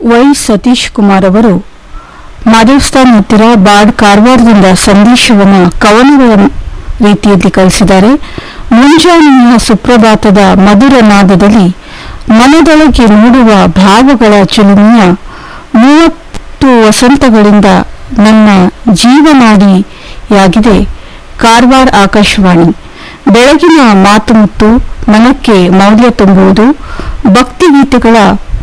Y Satish Kumar ಅವರು ಮಾದೇವಸ್ಥಾನ ಹತ್ತಿರ ಬಾಡ್ ಕಾರವಾರದಿಂದ ಸಂದೇಶವನ್ನು ಕವನಗಳ ರೀತಿಯಲ್ಲಿ ಕಳಿಸಿದ್ದಾರೆ ಮುಂಜಾನೆಯ ಸುಪ್ರಭಾತದ ಮಧುರ ನಾದದಲ್ಲಿ ಮನದೊಳಗೆ ಮೂಡುವ ಭಾವಗಳ ಚಿಲುಮೆಯ ಮೂವತ್ತು ವಸಂತಗಳಿಂದ ನನ್ನ ಜೀವನಾಡಿಯಾಗಿದೆ ಕಾರವಾರ ಆಕಾಶವಾಣಿ ಬೆಳಗಿನ ಮಾತು ಮುತ್ತು ಮನಕ್ಕೆ ಮೌಲ್ಯ ತುಂಬುವುದು ಭಕ್ತಿಗೀತೆಗಳ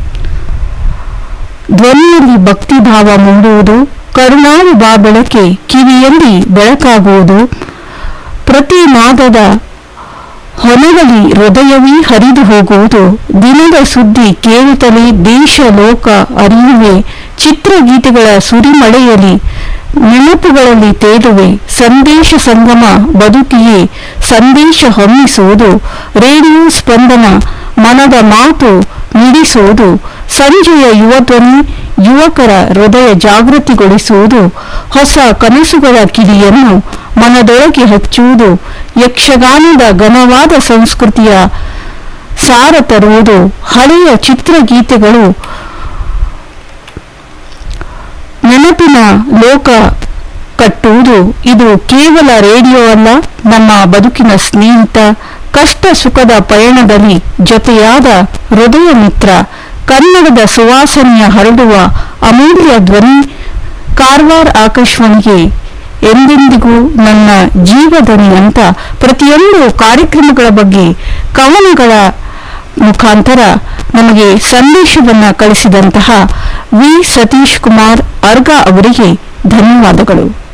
ಧ್ವನಿಯಲ್ಲಿ ಭಕ್ತಿಭಾವ ಮೂಡುವುದು ಕರುಣಾಳು ಬಾ ಬೆಳಕೆ ಕಿವಿಯಲ್ಲಿ ಬೆಳಕಾಗುವುದು ಪ್ರತಿ ನಾದದ ಹೊನಗಲಿ ಹೃದಯವೇ ಹರಿದು ಹೋಗುವುದು ದಿನದ ಸುದ್ದಿ ಕೇಳುತ್ತಲೇ ದೇಶ ಲೋಕ ಅರಿಯುವೆ ಚಿತ್ರಗೀತೆಗಳ ಸುರಿಮಳೆಯಲ್ಲಿ ನೆನಪುಗಳಲ್ಲಿ ತೇಲುವೆ ಸಂದೇಶ ಸಂಗಮ ಬದುಕಿಯೇ ಸಂದೇಶ ಹೊಮ್ಮಿಸುವುದು ರೇಡಿಯೋ ಸ್ಪಂದನ ಮನದ ಮಾತು ನುಡಿಸುವುದು ಸಂಜೆಯ ಯುವಧ್ವನಿ ಯುವಕರ ಹೃದಯ ಜಾಗೃತಿಗೊಳಿಸುವುದು ಹೊಸ ಕನಸುಗಳ ಕಿಡಿಯನ್ನು ಮನದೊಳಗೆ ಹಚ್ಚುವುದು ಯಕ್ಷಗಾನದ ಘನವಾದ ಸಂಸ್ಕೃತಿಯ ಸಾರ ತರುವುದು ಹಳೆಯ ಚಿತ್ರಗೀತೆಗಳು ನೆನಪಿನ ಲೋಕ ಕಟ್ಟುವುದು ಇದು ಕೇವಲ ರೇಡಿಯೋ ಅಲ್ಲ ನಮ್ಮ ಬದುಕಿನ ಸ್ನೇಹಿತ ಕಷ್ಟ ಸುಖದ ಪಯಣದಲ್ಲಿ ಜೊತೆಯಾದ ಹೃದಯ ಮಿತ್ರ ಕನ್ನಡದ ಸುವಾಸನೆಯ ಹರಡುವ ಅಮೂಲ್ಯ ಧ್ವನಿ ಕಾರವಾರ ಆಕಾಶವಾಣಿಗೆ ಎಂದೆಂದಿಗೂ ನನ್ನ ಜೀವಧ್ವನಿ ಅಂತ ಪ್ರತಿಯೊಂದು ಕಾರ್ಯಕ್ರಮಗಳ ಬಗ್ಗೆ ಕವನಗಳ ಮುಖಾಂತರ ನಮಗೆ ಸಂದೇಶವನ್ನ ಕಳಿಸಿದಂತಹ ವಿ ಸತೀಶ್ ಕುಮಾರ್ ಅರ್ಗ ಅವರಿಗೆ ಧನ್ಯವಾದಗಳು